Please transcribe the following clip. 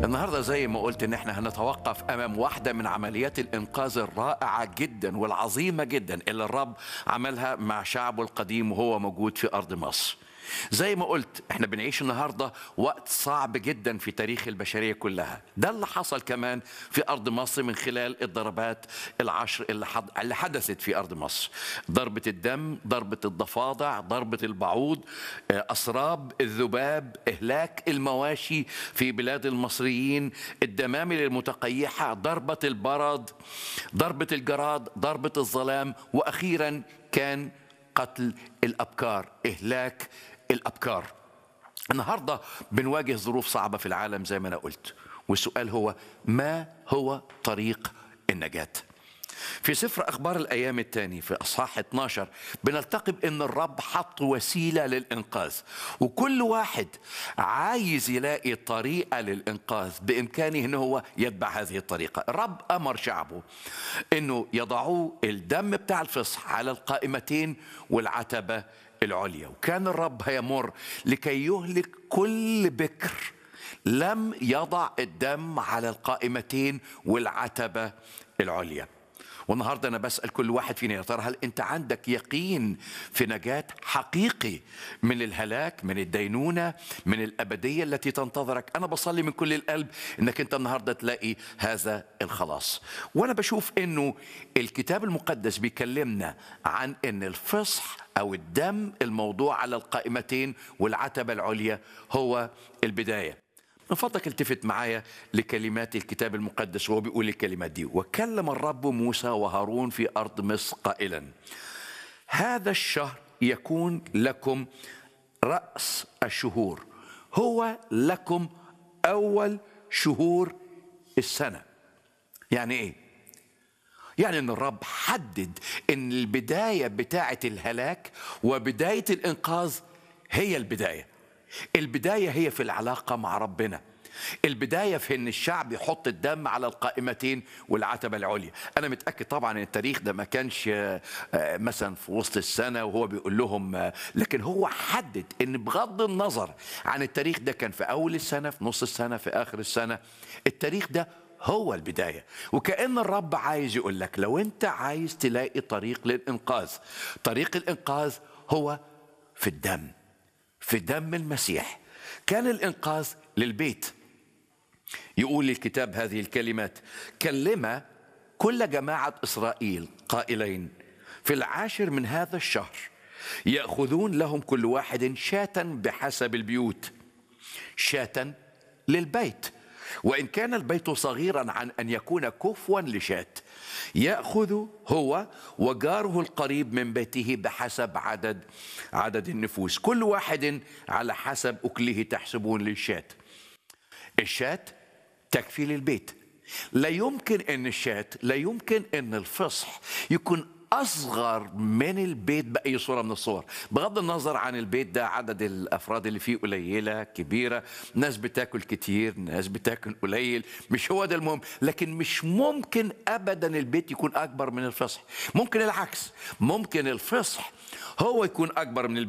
النهارده زي ما قلت ان احنا هنتوقف امام واحده من عمليات الانقاذ الرائعه جدا والعظيمه جدا اللي الرب عملها مع شعبه القديم وهو موجود في ارض مصر. زي ما قلت احنا بنعيش النهارده وقت صعب جدا في تاريخ البشريه كلها ده اللي حصل كمان في ارض مصر من خلال الضربات العشر اللي, حد... اللي حدثت في ارض مصر ضربه الدم ضربه الضفادع ضربه البعوض اسراب الذباب اهلاك المواشي في بلاد المصريين الدمامل المتقيحه ضربه البرد ضربه الجراد ضربه الظلام واخيرا كان قتل الابكار اهلاك الابكار النهارده بنواجه ظروف صعبه في العالم زي ما انا قلت والسؤال هو ما هو طريق النجاه في سفر اخبار الايام الثاني في اصحاح 12 بنلتقي بان الرب حط وسيله للانقاذ وكل واحد عايز يلاقي طريقه للانقاذ بامكانه ان هو يتبع هذه الطريقه الرب امر شعبه انه يضعوا الدم بتاع الفصح على القائمتين والعتبه العليا وكان الرب هيمر لكي يهلك كل بكر لم يضع الدم على القائمتين والعتبه العليا والنهارده انا بسال كل واحد فينا يا ترى هل انت عندك يقين في نجاه حقيقي من الهلاك من الدينونه من الابديه التي تنتظرك انا بصلي من كل القلب انك انت النهارده تلاقي هذا الخلاص وانا بشوف انه الكتاب المقدس بيكلمنا عن ان الفصح او الدم الموضوع على القائمتين والعتبه العليا هو البدايه من فضلك التفت معايا لكلمات الكتاب المقدس وهو بيقول الكلمات دي وكلم الرب موسى وهارون في أرض مصر قائلا هذا الشهر يكون لكم رأس الشهور هو لكم أول شهور السنة يعني إيه؟ يعني ان الرب حدد ان البدايه بتاعه الهلاك وبدايه الانقاذ هي البدايه البداية هي في العلاقة مع ربنا البداية في ان الشعب يحط الدم على القائمتين والعتبة العليا انا متأكد طبعا ان التاريخ ده ما كانش مثلا في وسط السنة وهو بيقول لهم لكن هو حدد ان بغض النظر عن التاريخ ده كان في اول السنة في نص السنة في اخر السنة التاريخ ده هو البداية وكأن الرب عايز يقول لك لو انت عايز تلاقي طريق للإنقاذ طريق الإنقاذ هو في الدم في دم المسيح كان الإنقاذ للبيت يقول الكتاب هذه الكلمات كلم كل جماعة إسرائيل قائلين في العاشر من هذا الشهر يأخذون لهم كل واحد شاة بحسب البيوت شاة للبيت وإن كان البيت صغيرا عن أن يكون كفوا لشاة يأخذ هو وجاره القريب من بيته بحسب عدد عدد النفوس كل واحد على حسب أكله تحسبون للشاة الشاة تكفي للبيت لا يمكن أن الشاة لا يمكن أن الفصح يكون اصغر من البيت باي صوره من الصور بغض النظر عن البيت ده عدد الافراد اللي فيه قليله كبيره ناس بتاكل كتير ناس بتاكل قليل مش هو ده المهم لكن مش ممكن ابدا البيت يكون اكبر من الفصح ممكن العكس ممكن الفصح هو يكون اكبر من البيت